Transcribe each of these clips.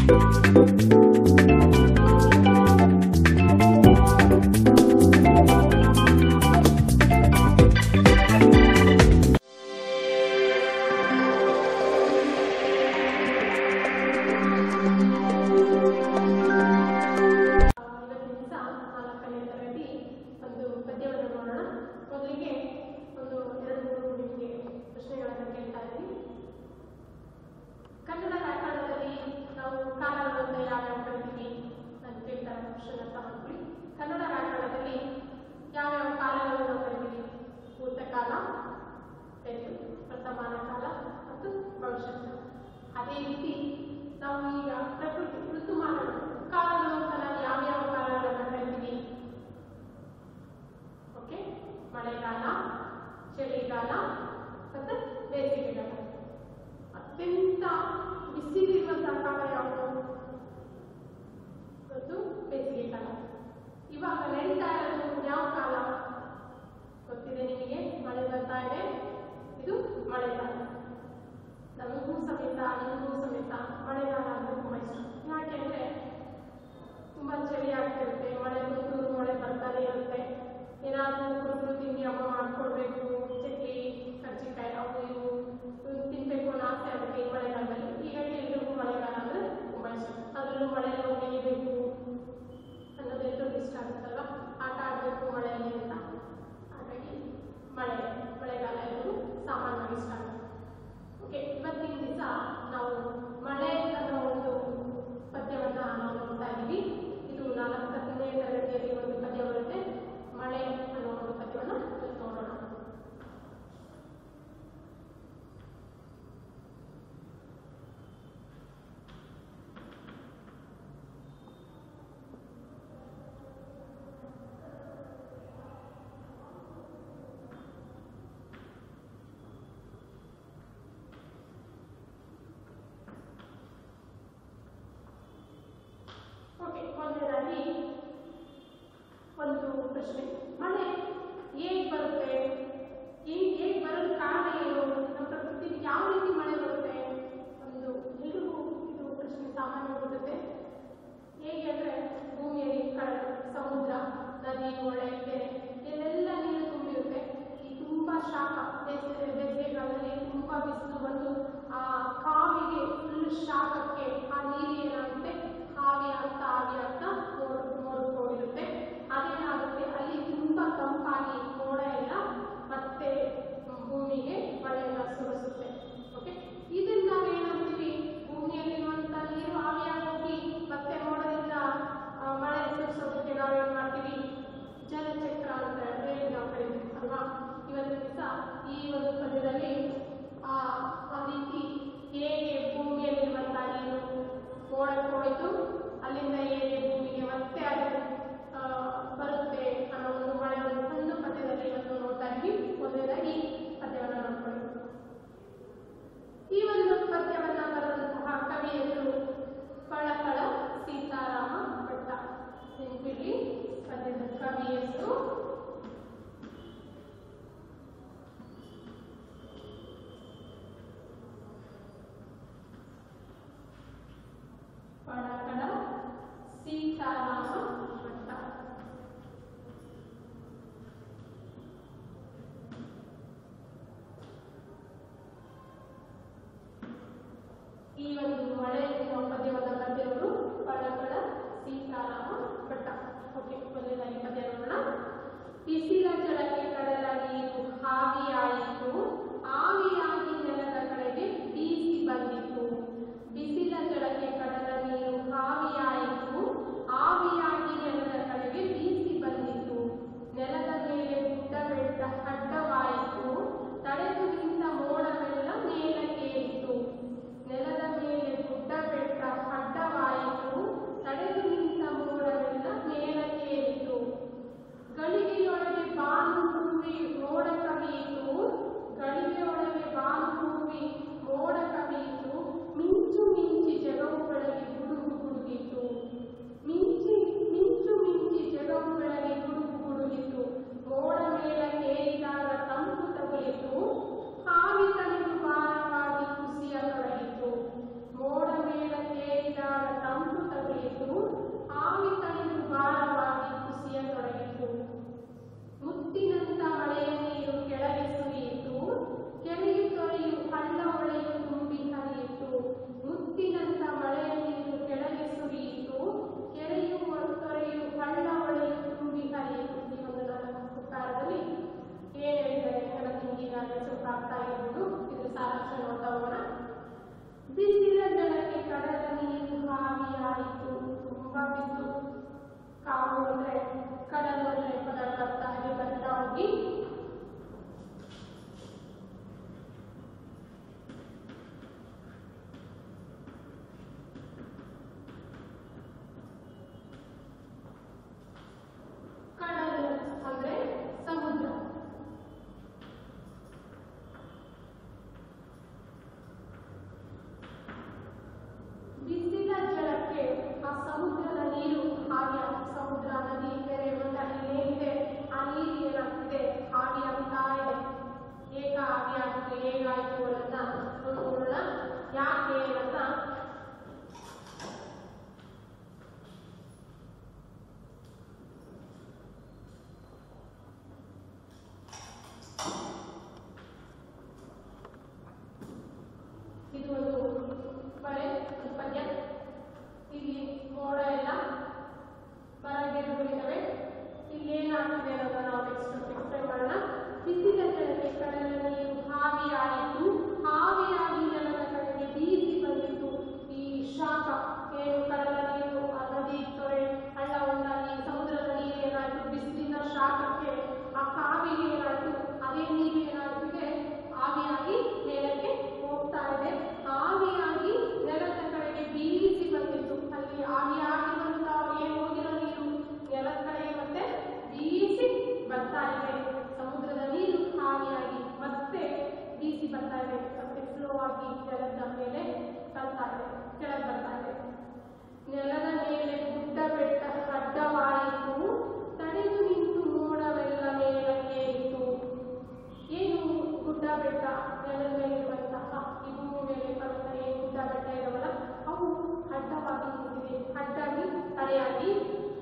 ಇವತ್ತಿನ ದಿವಸ ನಾಲ್ಕನೇ ತರಗತಿ ಒಂದು ಪದ್ಯವನ್ನು ನೋಡೋಣ ಮೊದಲಿಗೆ ಒಂದು ಎರಡು ಮೂರು ನಿಮಗೆ ಪ್ರಶ್ನೆಗಳನ್ನು ಕೇಳ್ತಾ ಇದ್ದೀನಿ ಕನ್ನಡ ವ್ಯಾಕರಣದಲ್ಲಿ ನಾವು ಕಾಲಗಳನ್ನು ಯಾವ್ಯಾವ ಕರಿತೀವಿ ಅಂತ ಕೇಳ್ತಾರೆ ಪ್ರಶ್ನೆ ಅರ್ಥ ಮಾಡ್ಕೊಳ್ಳಿ ಕನ್ನಡ ವ್ಯಾಕರಣದಲ್ಲಿ ಯಾವ್ಯಾವ ಕಾಲಗಳನ್ನು ನಾವು ಕರಿತೀವಿ ಭೂತಕಾಲ ಹೆಚ್ಚು ವರ್ತಮಾನ ಕಾಲ ಮತ್ತು ಭವಿಷ್ಯತ್ ಕಾಲ ಅದೇ ರೀತಿ ನಾವು ಈಗ ಪ್ರಕೃತಿ ಋತುಮಾನಗಳು ಕಾಲಗಳು ಅಂತ ನಾವು ಯಾವ್ಯಾವ ಕಾಲಗಳನ್ನು ಕರಿತೀವಿ ಓಕೆ ಮಳೆಗಾಲ ಚಳಿಗಾಲ ಮತ್ತು ಬೇಸಿಗೆಗಾಲ ಅತ್ಯಂತ ಬಿಸಿಲಿರುವಂತಹ ಕಾಲ ಯಾವುದು ಇವತ್ತು ಬೇಸಿಗೆ ಕಾಲ ಇವಾಗ ನಡೀತಾ ಇರೋದು ಯಾವ ಕಾಲ ಗೊತ್ತಿದೆ ನಿಮಗೆ ಮಳೆ ಬರ್ತಾ ಇದೆ ಇದು ಮಳೆಗಾಲ ನಮಗೂ ಸಮೇತ ನಿಮಗೂ ಸಮೇತ ಮಳೆಗಾಲ ಅಂದ್ರೆ ತುಂಬ ಇಷ್ಟ ಯಾಕೆಂದ್ರೆ ತುಂಬಾ ಚಳಿ ಆಗ್ತಿರುತ್ತೆ ಮಳೆ ಬಂದು ಮಳೆ ಬರ್ತಾನೆ ಇರುತ್ತೆ ಏನಾದರೂ ಕುರುಕುರು ತಿಂಡಿ ಅಮ್ಮ ಮಾಡ್ಕೊಡ್ಬೇಕು ಚಕ್ಲಿ ಕರ್ಜಿಕಾಯಿ ಅವು ಇವು ಇವು ತಿನ್ಬೇಕು ಅನ್ನೋ ಆಸೆ ಆಗುತ್ತೆ ಈ ಮಳೆಗಾಲದಲ್ಲಿ ಹೀಗಾಗಿ ಎಲ್ರಿಗೂ ಮಳೆಗಾಲ ಅಂದ್ರೆ ತುಂಬಾ ಇಷ್ಟ ಅದರಲ್ಲೂ ಮಳೆಯಲ್ಲಿ ನೆನೆಯಬೇಕು ಅನ್ನೋದು ಎಲ್ರಿಗೂ ಇಷ್ಟ ಆಗುತ್ತಲ್ವಾ ಆಟ ಆಡಬೇಕು ಮಳೆಯಲ್ಲಿ ಅಂತ ಹಾಗಾಗಿ ಮಳೆ ಮಳೆಗಾಲ ಎಲ್ರಿಗೂ ಸಾಮಾನ್ಯವಾಗಿ ಇಷ್ಟ ಆಗುತ್ತೆ ಓಕೆ ಇವತ್ತಿನ ದಿವಸ ನಾವು ಮಳೆ ಅನ್ನೋ ಒಂದು ಪದ್ಯವನ್ನ ನಾವು ನೋಡ್ತಾ ಇದ್ದೀವಿ ಇದು ನಾಲ್ಕನೇ ತರಗತಿಯಲ್ಲಿ ಒಂದು ಪದ್ಯ ಬರುತ್ತೆ ಮಳೆ ಅನ್ನೋ ಒಂದು ಪದ್ಯವನ್ನ ಇವತ್ತು ನೋಡೋಣ ಓಕೆ ಮೊದಲನೇದಾಗಿ ಒಂದು ಪ್ರಶ್ನೆ ಮಳೆ ಹೇಗೆ ಬರುತ್ತೆ ಹೇಗೆ ಹೇಗೆ ಬರೋದು ಕಾರಣ ಏನು ನಮ್ಮ ಪ್ರಕೃತಿಗೆ ಯಾವ ರೀತಿ ಮಳೆ ಬರುತ್ತೆ ಒಂದು ಎಲ್ರಿಗೂ ಇದು ಪ್ರಶ್ನೆ ಸಾಮಾನ್ಯ ಬರುತ್ತೆ ಹೇಗೆ ಅಂದರೆ ಭೂಮಿಯಲ್ಲಿ ಕಡಲು ಸಮುದ್ರ ನದಿ ಹೊಳೆ ಕೆರೆ ಎಲ್ಲೆಲ್ಲ ನೀರು ತುಂಬಿರುತ್ತೆ ಈ ತುಂಬ ಶಾಖ ಬೇಸಿಗೆ ಬೇಸಿಗೆಗಾಲದಲ್ಲಿ ತುಂಬ ಬಿಸಿಲು ಬಂದು ಆ ಕಾವಿಗೆ ಫುಲ್ ಶಾಖಕ್ಕೆ ಆ ನೀರು ಏನಾಗುತ್ತೆ ಆವಿ ಆಗ್ತಾ ಆವಿ ಆಗ್ತಾ ಮೋಡ್ ಮೋಡ್ ಹೋಗಿರುತ್ತೆ ಅದೇನಾಗುತ್ತೆ ಅಲ್ಲಿ ತುಂಬ ತಂಪಾಗಿ ಮೋಡ ಎಲ್ಲ ಮತ್ತೆ ಭೂಮಿಗೆ ಮಳೆಯನ್ನ ಸುರಿಸುತ್ತೆ ಓಕೆ ಇದನ್ನ ನಾವೇನಂತೀವಿ ಭೂಮಿಯಲ್ಲಿರುವಂತ ನೀರು ಆವಿಯಾಗಿ ಹೋಗಿ ಮತ್ತೆ ಮೋಡದಿಂದ ಆ, ಮಳೆ ಸುರಿಸೋದಕ್ಕೆ ನಾವೇನ್ ಮಾಡ್ತೀವಿ ಜಲಚಕ್ರ ಅಂತ ಹೇಳಿ ನಾವು ಕರಿತೀವಿ ಅಲ್ವಾ ಇವತ್ತಿನ ದಿವಸ ಈ ಒಂದು ಪದ್ಯದಲ್ಲಿ ಆ ಆ ರೀತಿ ಹೇಗೆ ಭೂಮಿಯಲ್ಲಿರುವಂತಹ ನೀರು ಕೆಳಗೆ ಬರ್ತಾ ಇದೆ ನೆಲದ ಮೇಲೆ ಗುಡ್ಡ ಬೆಟ್ಟ ಅಡ್ಡವಾಯಿತು ತಡೆದು ನಿಂತು ಮೋಡವೆಲ್ಲ ಮೇಲಕ್ಕೇರಿತು ಏನು ಗುಡ್ಡ ಬೆಟ್ಟ ನೆಲದ ಮೇಲಿರುವಂತಹ ಈ ಭೂಮಿ ಮೇಲೆ ಪರ್ವತ ಏನು ಗುಡ್ಡ ಬೆಟ್ಟ ಇರವಲ್ಲ ಅವು ಅಡ್ಡವಾಗಿ ನಿಂತಿವೆ ಅಡ್ಡಾಗಿ ತಡೆಯಾಗಿ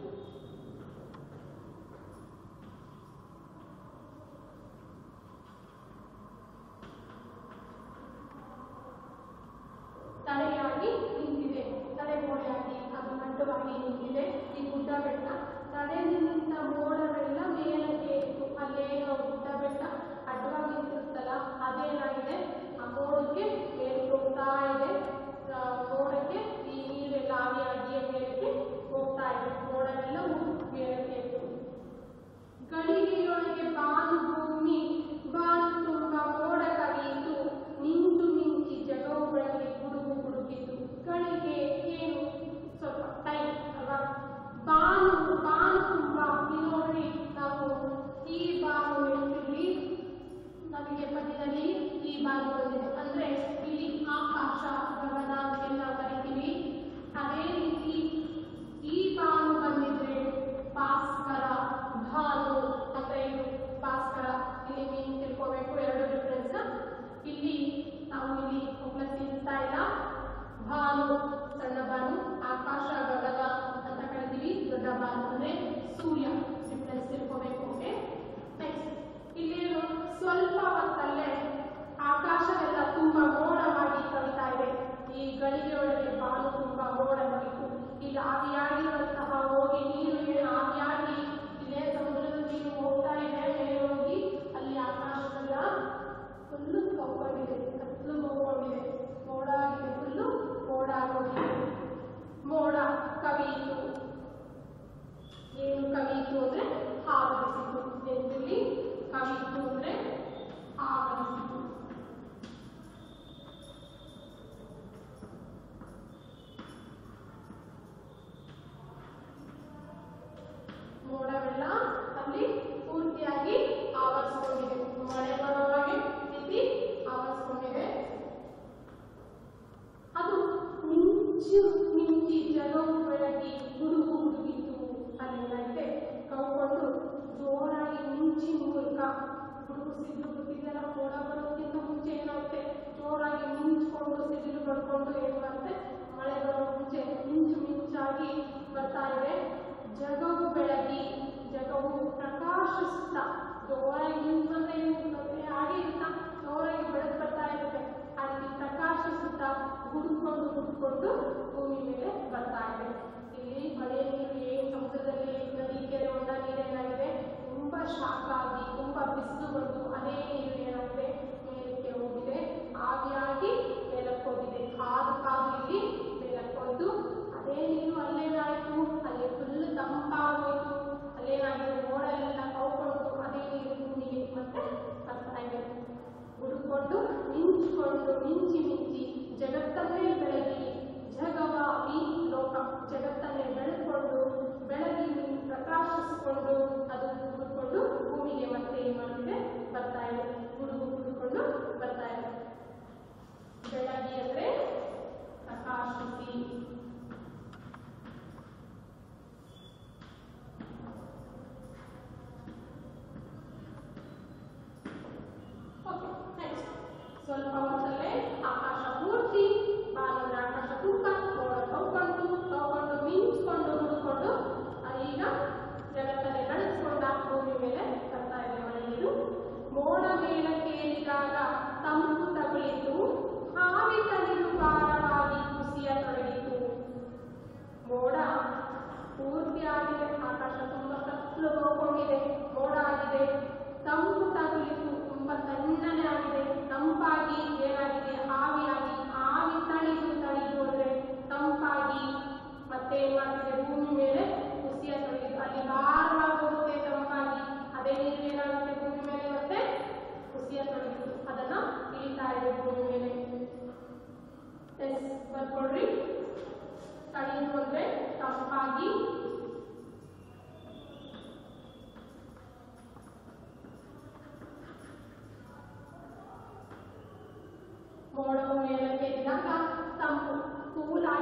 ತಡೆಯಾಗಿ ನಿಂತಿದೆ ತಡೆಗೋಡೆಯಾಗಿ ಅದು ಅಡ್ಡವಾಗಿ ನಿಂತಿದೆ ಈ ಗುಡ್ಡ ಬೆಟ್ಟ ತಡೆದು ನಿಂತ ಮೋಡವೆಲ್ಲ ಮೇಲಕ್ಕೆ ಇತ್ತು ಅಲ್ಲೇನೋ ಗುಡ್ಡ ಬೆಟ್ಟ ಅಡ್ಡವಾಗಿ ನಿಂತಿರುತ್ತಲ್ಲ ಅದೇನಾಗಿದೆ ಆ ಮೋಡಕ್ಕೆ ಮೇಲೆ ಹೋಗ್ತಾ ಇದೆ ಆ ಮೋಡಕ್ಕೆ ಈ ನೀರೆಲ್ಲ ಆವಿಯಾಗಿ ಮೇಲಕ್ಕೆ ಹೋಗ್ತಾ ಇದೆ ಮೋಡವೆಲ್ಲವೂ ಮೇಲಕ್ಕೆ ಇತ್ತು ಗಳಿಗೆಯೊಳಗೆ ಬಾನು ಭೂಮಿ ಬಾನು ತುಂಬ ಮೋಡ ಕವಿಯಿತು ನಿಂತು ಮಿಂಚಿ ಜಗವು ಬೆಳಗ್ಗೆ ಗುಡುಗು ಗುಡುಗಿತು ಗಳಿಗೆ ಏನು ಸ್ವಲ್ಪ ಟೈಮ್ ಅಲ್ವಾ ಬಾನು ಬಾನು ತುಂಬ ಇಲ್ಲಿ ನೋಡ್ರಿ ನಾವು ಈ ಬಾನು ಹೇಳ್ತೀವಿ ನಮಗೆ ಪದ್ಯದಲ್ಲಿ ಈ ಬಾನು ಬಂದಿದೆ ಅಂದ್ರೆ ಇಲ್ಲಿ ಆಕಾಶ ಗಗನ ಎಲ್ಲ ಕರಿತೀವಿ ಅದೇ ರೀತಿ ಈ ಬಾನು ಬಂದಿದ್ರೆ ಭಾಸ್ಕರ ಭಾನು ಅಂದ್ರೆ ಇದು ಭಾಸ್ಕರ ಇಲ್ಲಿ ಮೀನ್ ತಿಳ್ಕೋಬೇಕು ಎರಡು ಡಿಫ್ರೆನ್ಸ್ ಇಲ್ಲಿ ನಾವು ಇಲ್ಲಿ ಒಬ್ಬ ತಿಳ್ತಾ ಇಲ್ಲ ಭಾನು ಸಣ್ಣ ಭಾನು ಆಕಾಶ ಗಗನ ಅಂತ ಕರಿತೀವಿ ದೊಡ್ಡ ಭಾನು ಅಂದ್ರೆ ಸೂರ್ಯ ಡಿಫ್ರೆನ್ಸ್ ತಿಳ್ಕೋಬೇಕು ಓಕೆ ನೆಕ್ಸ್ಟ್ ಇಲ್ಲಿ ಸ್ವಲ್ಪ ಹೊತ್ತಲ್ಲೇ ಆಕಾಶವೆಲ್ಲ ತುಂಬಾ ಮೋಡವಾಗಿ ಕವಿತಾ ಇದೆ ಈ ಗಳಿಗೆ ಒಳಗೆ ಬಾನು ತುಂಬಾ ಮೋಡ ಕವಿತು ಇಲ್ಲಿ ಆವಿಯಾಗಿರುವಂತಹ ಹೋಗಿ ನೀರು ಏನು ಆವಿಯಾಗಿ ಇಲ್ಲೇ ಸಮುದ್ರದ ನೀರು ಹೋಗ್ತಾ ಇದೆ ಮೇಲೆ ಹೋಗಿ ಅಲ್ಲಿ ಆಕಾಶವೆಲ್ಲ ಫುಲ್ಲು ಕವ್ಕೊಂಡಿದೆ ಕತ್ಲು ಹೋಗ್ಕೊಂಡಿದೆ ಮೋಡ ಆಗಿದೆ ಫುಲ್ಲು ಮೋಡ ಆಗೋಗಿದೆ ಮೋಡ ಕವಿಯಿತು ಏನು ಕವಿಯಿತು ಅಂದ್ರೆ ಆವರಿಸಿತು ನೆನಪಿಲ್ಲಿ ಕವಿಯಿತು ಅಂದ್ರೆ ಆವರಿಸಿತು ಮೋಡವೆಲ್ಲ ಅಲ್ಲಿ ಪೂರ್ತಿಯಾಗಿ ಆವರಿಸಿಕೊಂಡಿದೆ ಮಳೆ ಬರುವಾಗೆ ರೀತಿ ಆವರಿಸಿಕೊಂಡಿದೆ ಅದು ಮಿಂಚು ಮಿಂಚಿ ಜಗವು ಬೆಳಗಿ ಗುಡುಗು ಗುಡುಗಿತು ಅಲ್ಲೇನಾಗಿದೆ ಕವ್ಕೊಂಡು ಜೋರಾಗಿ ಮಿಂಚಿ ಮೂಲಕ ಗುಡುಗು ಸಿಡಿಲು ಬಿಟ್ಟಿದ್ದೆಲ್ಲ ಮೋಡ ಬರೋದಕ್ಕಿಂತ ಮುಂಚೆ ಏನಾಗುತ್ತೆ ಜೋರಾಗಿ ಮಿಂಚ್ಕೊಂಡು ಸಿಡಿಲು ಬಡ್ಕೊಂಡು ಏನು ಬರುತ್ತೆ ಮಳೆ ಬರೋ ಮುಂಚೆ ಮಿಂಚು ಮಿಂಚಾಗಿ ಬರ್ತಾ ಇದೆ ಜಗವು ಬೆಳಗಿ ಜಗವು ಪ್ರಕಾಶಿಸುತ್ತಾ ಜೋರಾಗಿ ಮಿಂಚು ಅಂದ್ರೆ ಏನು ಗೊತ್ತೇ? ಹಾಗೆ ಇರುತ್ತಾ ಜೋರಾಗಿ ಬೆಳಕು ಬರ್ತಾ ಇರುತ್ತೆ ಅಲ್ಲಿ ಪ್ರಕಾಶಿಸುತ್ತಾ ಹುಡ್ಕೊಂಡು ಹುಡ್ಕೊಂಡು ಭೂಮಿ ಮೇಲೆ ಬರ್ತಾ ಇದೆ ಇಲ್ಲಿ ಮಳೆ ನೀರು ಏನು ಸಮುದ್ರದಲ್ಲಿ ನದಿ ಕೆರೆ ಹೊಂಡ ನೀರೇನಾಗಿದೆ ತುಂಬಾ ಶಾಖ ಆಗಿ ತುಂಬಾ ಬಿಸಿಲು ಬಂದು ಅದೇ ನೀರು ಏನಾಗಿದೆ ಮೇಲಕ್ಕೆ ಹೋಗಿದೆ ಆವಿಯಾಗಿ ಮೇಲಕ್ಕೆ ಹೋಗಿದೆ ಕಾದು ಕಾದು ಇಲ್ಲಿ ಮೇಲಕ್ಕೆ ಹೋದ್ದು ಅದೇ ನೀರು ಅಲ್ಲೇನಾಯಿತು ಅಲ್ಲಿ ಫುಲ್ ತಂಪಾಗೋಯ್ತು ಅಲ್ಲೇನಾಗಿದೆ ಮೋಡ ಎಲ್ಲ ಕವ್ಕೊಂಡು ಅದೇ ನೀರು ಭೂಮಿಗೆ ಮತ್ತೆ ಬರ್ತಾ ಇದೆ ಹುಡುಕೊಂಡು ಮಿಂಚಿಕೊಂಡು ಮಿಂಚಿ ಮಿಂಚಿ ಜಗತ್ತನ್ನೇ ಬೆಳಗಿ ಜಗವ ಈ ಲೋಕ ಜಗತ್ತನ್ನೇ ಬೆಳಕೊಂಡು ಬೆಳಗಿ ಪ್ರಕಾಶಿಸಿಕೊಂಡು ಅದು ಹುಡುಕೊಂಡು ಭೂಮಿಗೆ ಮತ್ತೆ ಏನ್ ಮಾಡ್ತಿದೆ ಬರ್ತಾ ಇದೆ ಹುಡುಗು ಹುಡುಕೊಂಡು ಬರ್ತಾ ಇದೆ ಬೆಳಗಿ ಅಂದ್ರೆ ಪ್ರಕಾಶಿಸಿ ಓಕೆ ನೆಕ್ಸ್ಟ್ ಸ್ವಲ್ಪ ಹೊತ್ತಲ್ಲೇ ಆಕಾಶ ಪೂರ್ತಿ ಬಾನಂದ್ರೆ ಆಕಾಶ ತುಂಬ ಮೋಡ ಕವ್ಕೊಂಡು ಕವ್ಕೊಂಡು ಮಿಂಚ್ಕೊಂಡು ಹುಡ್ಕೊಂಡು ಈಗ ಜಗತ್ತನ್ನೇ ನಡೆಸ್ಕೊಂಡ ಭೂಮಿ ಮೇಲೆ ಬರ್ತಾ ಇದೆ ಮಳೆ ನೀರು ಮೋಡ ಮೇಲಕ್ಕೇರಿದಾಗ ತಂಪು ತಗುಲಿತು ಹಾವಿ ತಲೆಯು ಭಾರವಾಗಿ ಕುಸಿಯ ತೊಡಗಿತು ಮೋಡ ಪೂರ್ತಿ ಆಗಿದೆ ಆಕಾಶ ತುಂಬಾ ಕತ್ಲು ಹೋಗ್ಕೊಂಡಿದೆ ಮೋಡ ಆಗಿದೆ ತಂಪು ತಗುಲಿತು ತುಂಬಾ ತಣ್ಣನೆ ಆಗಿದೆ ತಂಪಾಗಿ ಏನಾಗಿದೆ ಆವಿಯಾಗಿ ಆವಿ ತಣಿದು ತಣಿದು ಅಂದ್ರೆ ತಂಪಾಗಿ ಮತ್ತೆ ಏನ್ ಮಾಡ್ತಿದೆ ಭೂಮಿ ಮೇಲೆ ಕುಸಿಯ ತೊಡಗಿತು ಅಲ್ಲಿ ಭಾರವಾಗಿ ಹೋಗುತ್ತೆ ತಂಪಾಗಿ ಅದೇ ನೀರು ಏನಾಗುತ್ತೆ ಭೂಮಿ ಮೇಲೆ ಮತ್ತೆ ಕುಸಿಯ ತೊಡಗಿತು ಅದನ್ನ ಇಳಿತಾ ಇದೆ ಭೂಮಿ ಮೇಲೆ ಎಸ್ ಬರ್ಕೊಳ್ರಿ ತಣಿದು ಅಂದ್ರೆ ತಂಪಾಗಿ ಮೋಡವು ಮೇಲಕ್ಕೆ ಇದ್ದಾಗ ತಂಪು ಕೂಲ್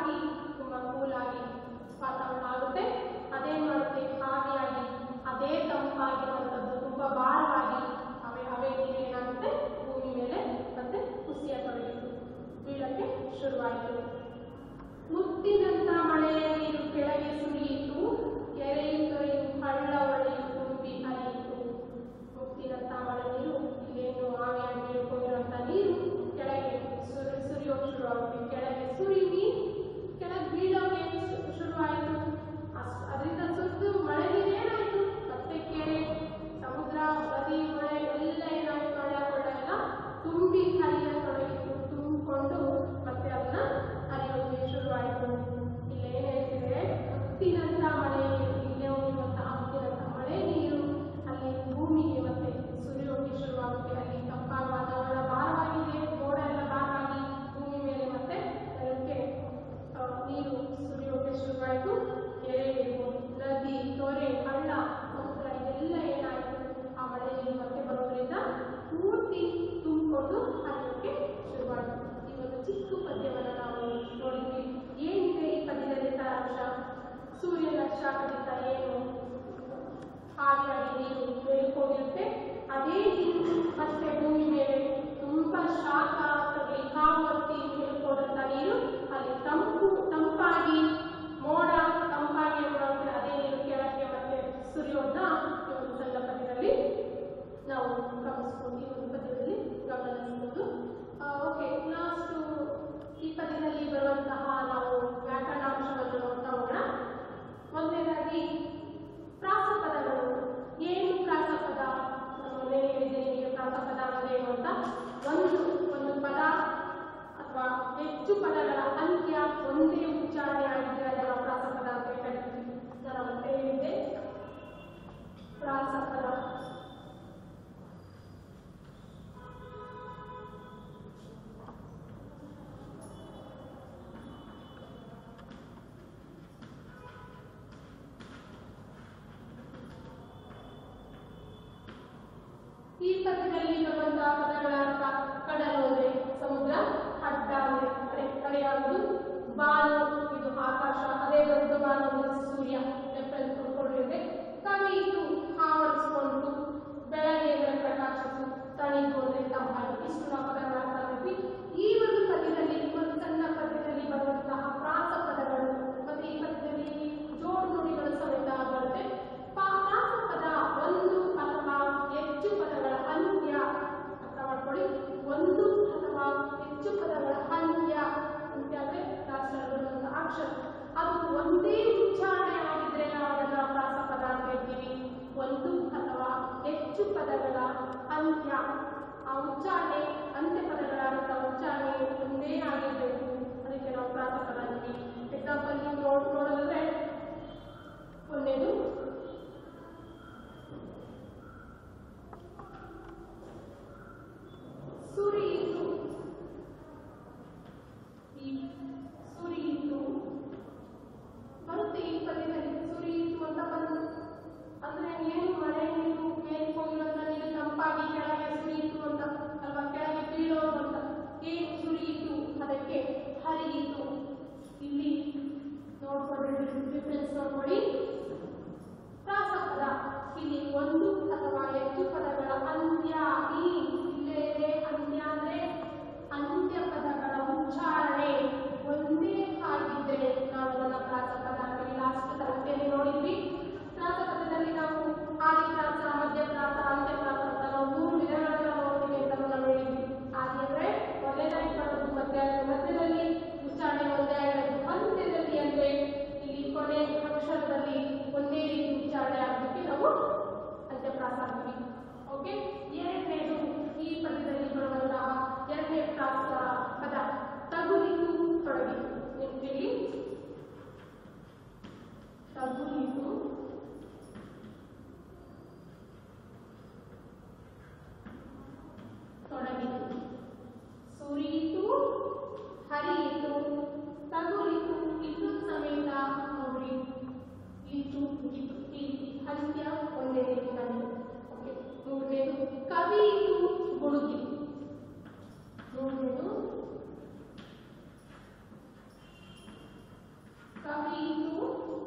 ಈ ಪದ್ಯದಲ್ಲಿ ಬರುವಂತಹ ಪದಗಳ ಅರ್ಥ ಕಡಲು ಅಂದ್ರೆ ಸಮುದ್ರ ಅಡ್ಡ ಅಂದ್ರೆ ಕಡೆ ಕಡೆಯಾಗುವುದು ಬಾನು ಇದು ಆಕಾಶ ಅದೇ ದೊಡ್ಡ ಬಾನು ಅಂದ್ರೆ ಸೂರ್ಯ ರೆಫರೆನ್ಸ್ ಕೊಟ್ಕೊಂಡಿದೆ ಕವಿ ಇದು ಆವರಿಸಿಕೊಂಡು ಬೆಳಗ್ಗೆ ಅಂದ್ರೆ ಪ್ರಕಾಶಿಸು ತಣಿದು ಅಂದ್ರೆ ತಂಪಾಗಿ ಇಷ್ಟು ನಾವು ಪದಗಳ ಅರ್ಥ ಮಾಡಿದ್ವಿ ಈ ಒಂದು ಪದ್ಯದಲ್ಲಿ ಒಂದು ಸಣ್ಣ ಪದ್ಯದಲ್ಲಿ ಬರುವಂತಹ ಪ್ರಾಸ ಪದಗಳು ಮತ್ತೆ ಈ ಪದ್ಯದಲ್ಲಿ ಜೋಡು ನುಡಿಗಳು ಸಮೇತ ಬರುತ್ತೆ ಪಾ- ಪ್ರಾಸ ಪದ ಒಂದು ಅಥವಾ ಹೆಚ್ಚು ಪದಗಳ ಅಂತ್ಯ ಅರ್ಥ ಮಾಡ್ಕೊಳ್ಳಿ ಒಂದು ಅಥವಾ ಹೆಚ್ಚು ಪದಗಳ ಅಂತ್ಯ ಅಂತ್ಯ ಅಂದ್ರೆ ಲಾಸ್ಟಲ್ಲಿ ಬರುವಂತಹ ಅಕ್ಷರ ಅದು ಒಂದೇ ಉಚ್ಚಾರಣೆ ಆಗಿದ್ರೆ ನಾವು ಅದನ್ನ ಪ್ರಾಸ ಪದ ಅಂತ ಹೇಳ್ತೀವಿ ಒಂದು ಅಥವಾ ಹೆಚ್ಚು ಪದಗಳ ಅಂತ್ಯ ಆ ಉಚ್ಚಾರಣೆ ಅಂತ್ಯ ಪದಗಳ ಅರ್ಥ ಉಚ್ಚಾರಣೆ ಒಂದೇ ಆಗಿರಬೇಕು ಅದಕ್ಕೆ ನಾವು ಪ್ರಾಸ ಪದ ಅಂತೀವಿ ಎಕ್ಸಾಂಪಲ್ ನೀವು ನೋಡ್ ನೋಡೋದಾದ್ರೆ ಒಂದೇದು ಸುರಿಯಿತು ಈ ಸುರಿಯಿತು ಬರುತ್ತೆ ಈ ಪದ್ಯದಲ್ಲಿ ಸುರಿಯಿತು ಅಂತ ಬಂದು ಅಂದ್ರೆ ಏನು ಮಳೆ ನೀರು ಮೇಲೆ ಹೋಗಿರೋದ್ನ ನೀರು ತಂಪಾಗಿ ಕೆಳಗೆ ಸುರಿಯಿತು ಅಂತ ಅಲ್ವಾ ಕೆಳಗೆ ಬೀಳೋದು ಅಂತ ಏನು ಸುರಿಯಿತು ಅದಕ್ಕೆ ಹರಿಯಿತು ಇಲ್ಲಿ ನೋಡ್ಕೊಳ್ಳಿ ಡಿಫ್ರೆನ್ಸ್ ನೋಡ್ಕೊಳ್ಳಿ ಪ್ರಾಸಪದ ಇಲ್ಲಿ ಒಂದು ಅಥವಾ ಹೆಚ್ಚು ಪದಗಳ ಅಂತ್ಯ ಈ ಇಲ್ಲೇ ಇದೆ ಅಂತ್ಯ ಅಂದ್ರೆ ಅಂತ್ಯ ಪದಗಳ ಉಚ್ಚಾರಣೆ ಒಂದೇ ಆಗಿದ್ರೆ ನಾವು ಅದನ್ನ ಪ್ರಾಸಪದ ಅಂತೀವಿ ಲಾಸ್ಟ್ ತರಗತಿಯಲ್ಲಿ ನೋಡಿದ್ವಿ ಪ್ರಾಸಪದದಲ್ಲಿ ನಾವು ಆದಿಪ್ರಾಸ ಮಧ್ಯಪ್ರಾಸ ಅಂತ್ಯಪ್ರಾಸ ಅಂತ ನಾವು ಮೂರು ವಿಧಗಳನ್ನ ನೋಡ್ತೀವಿ ಅಂತ ನಾವು ಹೇಳಿದ್ವಿ ಆದಿ ಅಂದ್ರೆ ಮೊದಲನೇದಾಗಿ ಬರೋದು ಮಧ್ಯ ಮಧ್ಯದಲ್ಲಿ ಉಚ್ಚಾರಣೆ ಒಂದೇ ಆಗಿರೋದು ಅಂತ್ಯದಲ್ಲಿ ಅಂದ್ರೆ ಇಲ್ಲಿ ಕೊನೆ ಅಕ್ಷರದಲ್ಲಿ ಒಂದೇ ರೀತಿ ಉಚ್ಚಾರಣೆ ಆಗಲಿಕ್ಕೆ ನಾವು ಅಂತ್ಯಪ್ರಾಸ ಅಂತೀವಿ ಓಕೆ ಎರಡನೇದು ಈ ಪದ್ಯದಲ್ಲಿ ಬರುವಂತಹ ಎರಡನೇ ಪ್ರಾಸ ಪದ ತಗುಲಿತು ತೊಡಗಿತು ನೆನಪಿರಲಿ ತಗುಲಿತು ತೊಡಗಿತು ಸುರಿಯಿತು ಹರಿಯಿತು ತಗುಲಿತು ಇದು ಸಮೇತ ನೋಡ್ರಿ ಇತ್ತು ಇತ್ತು ಈ ಅಂತ್ಯ ಒಂದೇ ರೀತಿ ಬಂದಿದೆ ಓಕೆ ಮೂರನೇದು ಕವಿಯಿತು ಗುಡುಗಿತು ಮೂರನೇದು ಕವಿಯಿತು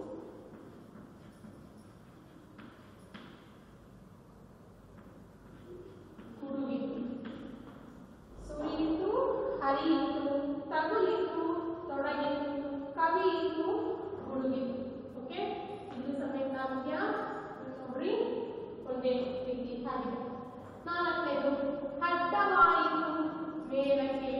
ಗುಡುಗಿತು ಸುರಿಯಿತು ಹರಿಯಿತು ತಗುಲಿತು ತೊಡಗಿತು ಕವಿಯಿತು ಗುಡುಗಿತು ಓಕೆ ಇದು ಸಮೇತ ಅಂತ್ಯ ನೋಡ್ರಿ ಒಂದೇ ರೀತಿ ಆಗಿದೆ ನಾಲ್ಕನೇದು ಅಡ್ಡವಾಯಿತು ಮೇಲಕ್ಕೆ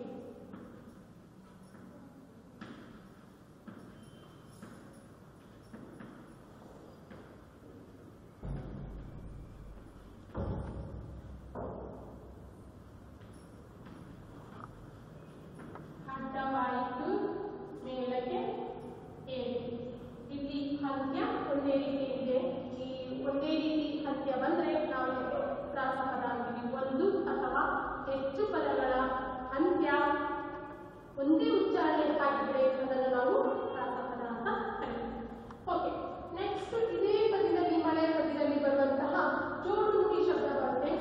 ಅಡ್ಡವಾಯಿತು ಮೇಲಕ್ಕೆ ಏರಿತು ಇಲ್ಲಿ ಅಂತ್ಯ ಒಂದೇ ರೀತಿ ಇದೆ ಈ ಒಂದೇ ರೀತಿ ಅಂತ್ಯ ಬಂದ್ರೆ ನಾವು ಇದಕ್ಕೆ ಪ್ರಾಸಪದ ಅಂತೀವಿ ಒಂದು ಅಥವಾ ಹೆಚ್ಚು ಪದಗಳ ಅಂತ್ಯ ಒಂದೇ ಉಚ್ಚಾರಣೆ ಆಗಿದ್ರೆ ಅದನ್ನು ನಾವು ಪ್ರಾಸಪದ ಅಂತ ಕರೀತೀವಿ ಓಕೆ ನೆಕ್ಸ್ಟ್ ಇದೇ ಪದ್ಯದಲ್ಲಿ ಮಳೆ ಪದ್ಯದಲ್ಲಿ ಬರುವಂತಹ ಜೋಡು ನುಡಿ ಶಬ್ದ ಬರುತ್ತೆ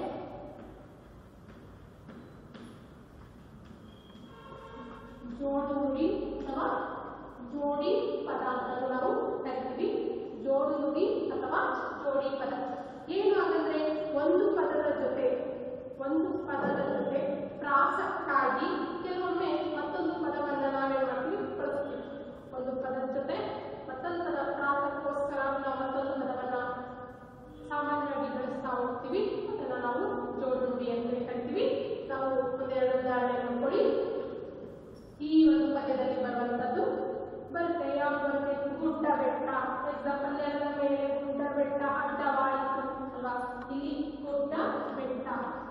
ಜೋಡು ನುಡಿ ಅಥವಾ ಜೋಡಿ ಪದ ಅಂತ ನಾವು ಕರಿತೀವಿ ಜೋಡು ನುಡಿ ಅಥವಾ ಜೋಡಿ ಪದ ಏನು ಹಾಗಂದ್ರೆ ಒಂದು ಪದದ ಜೊತೆ ಒಂದು ಪದದ ಜೊತೆ ಪ್ರಾಸಕ್ಕಾಗಿ ಕೆಲವೊಮ್ಮೆ ಮತ್ತೊಂದು ಪದವನ್ನ ನಾವೇನ್ ಮಾಡ್ತೀವಿ ಬಳಸ್ತೀವಿ ಒಂದು ಪದದ ಜೊತೆ ಮತ್ತೊಂದು ಪದ ಪ್ರಾಸಕ್ಕೋಸ್ಕರ ನಾವು ಮತ್ತೊಂದು ಪದವನ್ನ ಸಾಮಾನ್ಯವಾಗಿ ಬಳಸ್ತಾ ಹೋಗ್ತೀವಿ ಅದನ್ನ ನಾವು ಜೋಡು ನುಡಿ ಅಂತ ಕರಿತೀವಿ ನಾವು ಒಂದೆರಡು ಉದಾಹರಣೆ ನೋಡ್ಕೊಳ್ಳಿ ಈ ಒಂದು ಪದ್ಯದಲ್ಲಿ ಬರುವಂತದ್ದು ಬರುತ್ತೆ ಯಾವ ಬರುತ್ತೆ ಗುಡ್ಡ ಬೆಟ್ಟ ಎಕ್ಸಾಂಪಲ್ ಎಲ್ಲ ಮೇಲೆ ಗುಡ್ಡ ಬೆಟ್ಟ ಅಡ್ಡವಾಯಿತು ಅಲ್ವಾ ಇಲ್ಲಿ ಗುಡ್ಡ ಬೆಟ್ಟ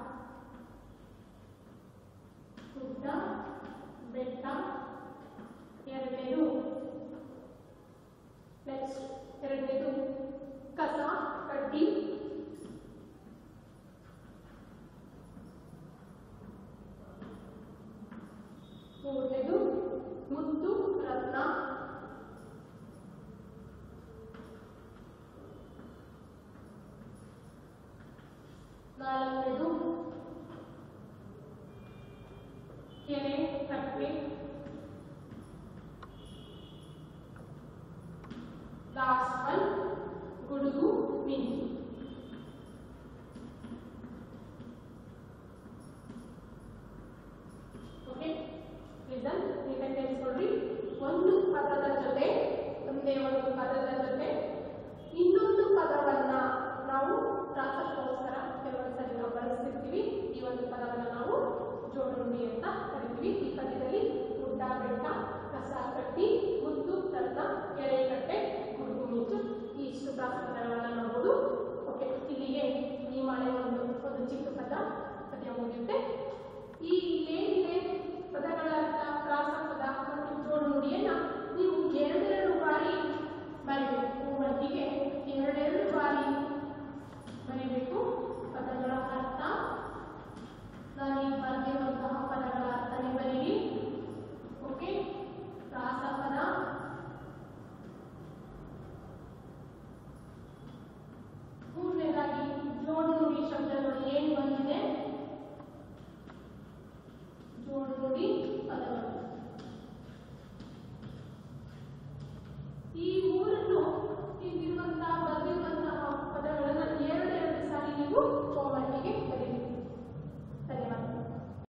ಗುಡ್ಡ ಬೆಟ್ಟ ಎರಡನೇದು ನೆಕ್ಸ್ಟ್ ಎರಡನೇದು ಕಸ ಕಡ್ಡಿ ಕ್ಲಾಸ್ ಒನ್